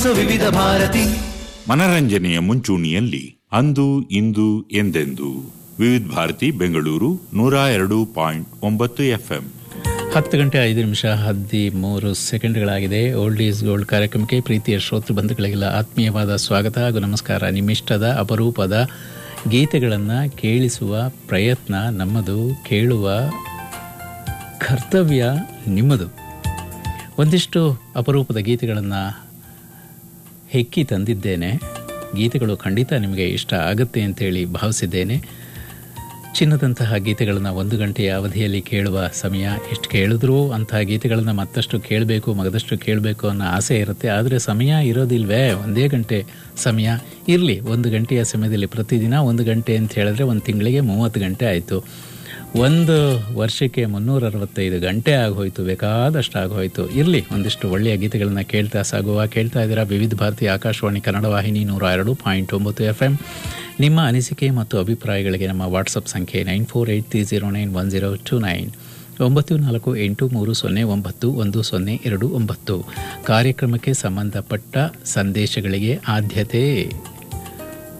ವಿವಿಧ ಭಾರತಿ ಮನರಂಜನೆಯ ಮುಂಚೂಣಿಯಲ್ಲಿ ಅಂದು ಇಂದು ಎಂದೆಂದು ವಿವಿಧ ಭಾರತಿ ಬೆಂಗಳೂರು ನೂರ ಎರಡು ಪಾಯಿಂಟ್ ಒಂಬತ್ತು ಎಫ್ಎಂ ಹತ್ತು ಗಂಟೆ ಐದು ನಿಮಿಷ ಹದಿಮೂರು ಸೆಕೆಂಡ್ಗಳಾಗಿದೆ ಓಲ್ಡ್ ಈಸ್ ಗೋಲ್ಡ್ ಕಾರ್ಯಕ್ರಮಕ್ಕೆ ಪ್ರೀತಿಯ ಶ್ರೋತೃ ಬಂಧುಗಳಿಗೆಲ್ಲ ಆತ್ಮೀಯವಾದ ಸ್ವಾಗತ ಹಾಗೂ ನಮಸ್ಕಾರ ನಿಮ್ಮಿಷ್ಟದ ಅಪರೂಪದ ಗೀತೆಗಳನ್ನು ಕೇಳಿಸುವ ಪ್ರಯತ್ನ ನಮ್ಮದು ಕೇಳುವ ಕರ್ತವ್ಯ ನಿಮ್ಮದು ಒಂದಿಷ್ಟು ಅಪರೂಪದ ಗೀತೆಗಳನ್ನು ಹೆಕ್ಕಿ ತಂದಿದ್ದೇನೆ ಗೀತೆಗಳು ಖಂಡಿತ ನಿಮಗೆ ಇಷ್ಟ ಆಗುತ್ತೆ ಅಂತೇಳಿ ಭಾವಿಸಿದ್ದೇನೆ ಚಿನ್ನದಂತಹ ಗೀತೆಗಳನ್ನು ಒಂದು ಗಂಟೆಯ ಅವಧಿಯಲ್ಲಿ ಕೇಳುವ ಸಮಯ ಎಷ್ಟು ಕೇಳಿದ್ರೂ ಅಂತಹ ಗೀತೆಗಳನ್ನು ಮತ್ತಷ್ಟು ಕೇಳಬೇಕು ಮಗದಷ್ಟು ಕೇಳಬೇಕು ಅನ್ನೋ ಆಸೆ ಇರುತ್ತೆ ಆದರೆ ಸಮಯ ಇರೋದಿಲ್ವೇ ಒಂದೇ ಗಂಟೆ ಸಮಯ ಇರಲಿ ಒಂದು ಗಂಟೆಯ ಸಮಯದಲ್ಲಿ ಪ್ರತಿದಿನ ಒಂದು ಗಂಟೆ ಅಂತ ಹೇಳಿದ್ರೆ ಒಂದು ತಿಂಗಳಿಗೆ ಮೂವತ್ತು ಗಂಟೆ ಆಯಿತು ಒಂದು ವರ್ಷಕ್ಕೆ ಮುನ್ನೂರ ಅರವತ್ತೈದು ಗಂಟೆ ಆಗೋಯ್ತು ಬೇಕಾದಷ್ಟು ಆಗೋಯ್ತು ಇರಲಿ ಒಂದಿಷ್ಟು ಒಳ್ಳೆಯ ಗೀತೆಗಳನ್ನು ಕೇಳ್ತಾ ಸಾಗುವ ಕೇಳ್ತಾ ಇದ್ದೀರಾ ವಿವಿಧ ಭಾರತಿ ಆಕಾಶವಾಣಿ ಕನ್ನಡ ವಾಹಿನಿ ನೂರ ಎರಡು ಪಾಯಿಂಟ್ ಒಂಬತ್ತು ಎಫ್ ಎಂ ನಿಮ್ಮ ಅನಿಸಿಕೆ ಮತ್ತು ಅಭಿಪ್ರಾಯಗಳಿಗೆ ನಮ್ಮ ವಾಟ್ಸಪ್ ಸಂಖ್ಯೆ nine four eight three zero nine one zero two nine ಒಂಬತ್ತು ನಾಲ್ಕು ಎಂಟು ಮೂರು ಸೊನ್ನೆ ಒಂಬತ್ತು ಒಂದು ಸೊನ್ನೆ ಎರಡು ಒಂಬತ್ತು ಕಾರ್ಯಕ್ರಮಕ್ಕೆ ಸಂಬಂಧಪಟ್ಟ ಸಂದೇಶಗಳಿಗೆ ಆದ್ಯತೆ